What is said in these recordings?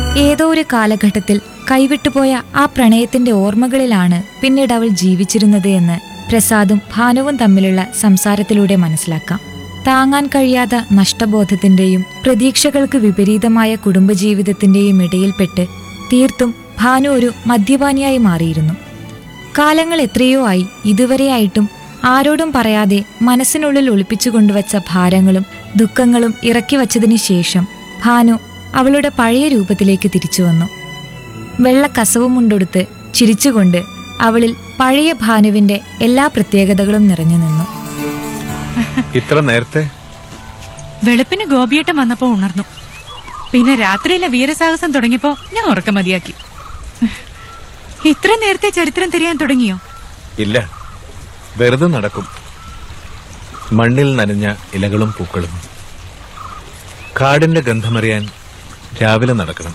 ഏതോ ഒരു കാലഘട്ടത്തിൽ കൈവിട്ടുപോയ ആ പ്രണയത്തിന്റെ ഓർമ്മകളിലാണ് പിന്നീട് അവൾ ജീവിച്ചിരുന്നത് എന്ന് പ്രസാദും ഭാനുവും തമ്മിലുള്ള സംസാരത്തിലൂടെ മനസ്സിലാക്കാം താങ്ങാൻ കഴിയാത്ത നഷ്ടബോധത്തിന്റെയും പ്രതീക്ഷകൾക്ക് വിപരീതമായ കുടുംബജീവിതത്തിന്റെയും ഇടയിൽപ്പെട്ട് തീർത്തും ഭാനു ഒരു മദ്യപാനിയായി മാറിയിരുന്നു കാലങ്ങൾ എത്രയോ ആയി ഇതുവരെയായിട്ടും ആരോടും പറയാതെ മനസ്സിനുള്ളിൽ ഒളിപ്പിച്ചു കൊണ്ടുവച്ച ഭാരങ്ങളും ദുഃഖങ്ങളും ഇറക്കി വച്ചതിന് ശേഷം ഭാനു അവളുടെ പഴയ രൂപത്തിലേക്ക് തിരിച്ചു വന്നു വെള്ള കസവും മുണ്ടൊടുത്ത് ചിരിച്ചുകൊണ്ട് അവളിൽ പഴയ ഭാനുവിന്റെ എല്ലാ പ്രത്യേകതകളും നിറഞ്ഞു നിന്നു ഇത്ര നേരത്തെ വെളുപ്പിന് ഗോപിയേട്ടൻ വന്നപ്പോ ഉണർന്നു പിന്നെ രാത്രിയിലെ വീരസാഹസം തുടങ്ങിയപ്പോ ഞാൻ ഉറക്കം മതിയാക്കി ഇത്ര നേരത്തെ ചരിത്രം തിരിയാൻ തുടങ്ങിയോ ഇല്ല വെറുതെ നടക്കും മണ്ണിൽ നനഞ്ഞ ഇലകളും പൂക്കളും കാടിന്റെ ഗന്ധമറിയാൻ രാവിലെ നടക്കണം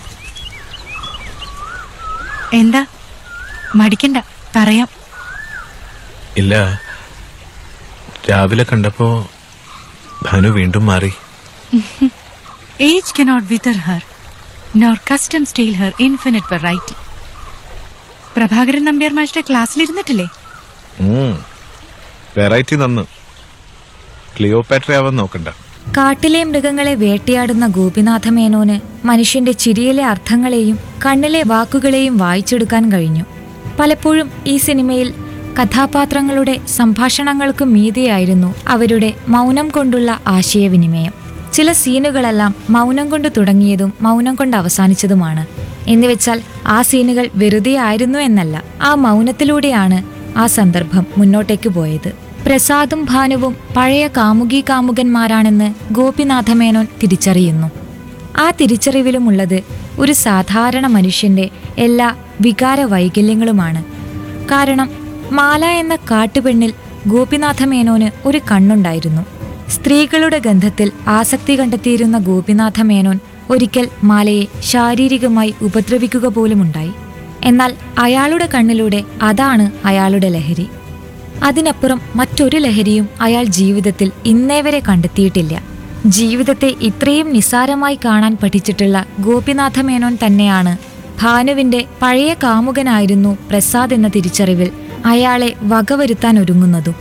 എന്താ മടിക്കണ്ട പറയാം ഇല്ല രാവിലെ കണ്ടപ്പോ ഭാനു വീണ്ടും മാറി age cannot wither her nor custom stale her infinite variety Prabhakaran Nambiar മാഷിന്റെ ക്ലാസ്സിലിരുന്നിട്ടില്ലേ വെറൈറ്റി നന്ന് ക്ലിയോപാട്ര ആവാൻ നോക്കണ്ട കാട്ടിലെ മൃഗങ്ങളെ വേട്ടയാടുന്ന ഗോപിനാഥ മേനോന് മനുഷ്യന്റെ ചിരിയിലെ അർത്ഥങ്ങളെയും കണ്ണിലെ വാക്കുകളെയും വായിച്ചെടുക്കാൻ കഴിഞ്ഞു പലപ്പോഴും ഈ സിനിമയിൽ കഥാപാത്രങ്ങളുടെ സംഭാഷണങ്ങൾക്കും മീതിയായിരുന്നു അവരുടെ മൗനം കൊണ്ടുള്ള ആശയവിനിമയം ചില സീനുകളെല്ലാം മൗനം കൊണ്ട് തുടങ്ങിയതും മൗനം കൊണ്ട് അവസാനിച്ചതുമാണ് എന്നുവെച്ചാൽ ആ സീനുകൾ വെറുതെ ആയിരുന്നു എന്നല്ല ആ മൗനത്തിലൂടെയാണ് ആ സന്ദർഭം മുന്നോട്ടേക്ക് പോയത് പ്രസാദും ഭാനുവും പഴയ കാമുകി കാമുകന്മാരാണെന്ന് ഗോപിനാഥ മേനോൻ തിരിച്ചറിയുന്നു ആ തിരിച്ചറിവിലുമുള്ളത് ഒരു സാധാരണ മനുഷ്യന്റെ എല്ലാ വികാര വൈകല്യങ്ങളുമാണ് കാരണം മാല എന്ന കാട്ടുപെണ്ണിൽ ഗോപിനാഥ മേനോന് ഒരു കണ്ണുണ്ടായിരുന്നു സ്ത്രീകളുടെ ഗന്ധത്തിൽ ആസക്തി കണ്ടെത്തിയിരുന്ന ഗോപിനാഥ മേനോൻ ഒരിക്കൽ മാലയെ ശാരീരികമായി ഉപദ്രവിക്കുക പോലുമുണ്ടായി എന്നാൽ അയാളുടെ കണ്ണിലൂടെ അതാണ് അയാളുടെ ലഹരി അതിനപ്പുറം മറ്റൊരു ലഹരിയും അയാൾ ജീവിതത്തിൽ ഇന്നേ വരെ കണ്ടെത്തിയിട്ടില്ല ജീവിതത്തെ ഇത്രയും നിസ്സാരമായി കാണാൻ പഠിച്ചിട്ടുള്ള ഗോപിനാഥ മേനോൻ തന്നെയാണ് ഭാനുവിന്റെ പഴയ കാമുകനായിരുന്നു പ്രസാദ് എന്ന തിരിച്ചറിവിൽ അയാളെ വകവരുത്താൻ ഒരുങ്ങുന്നതും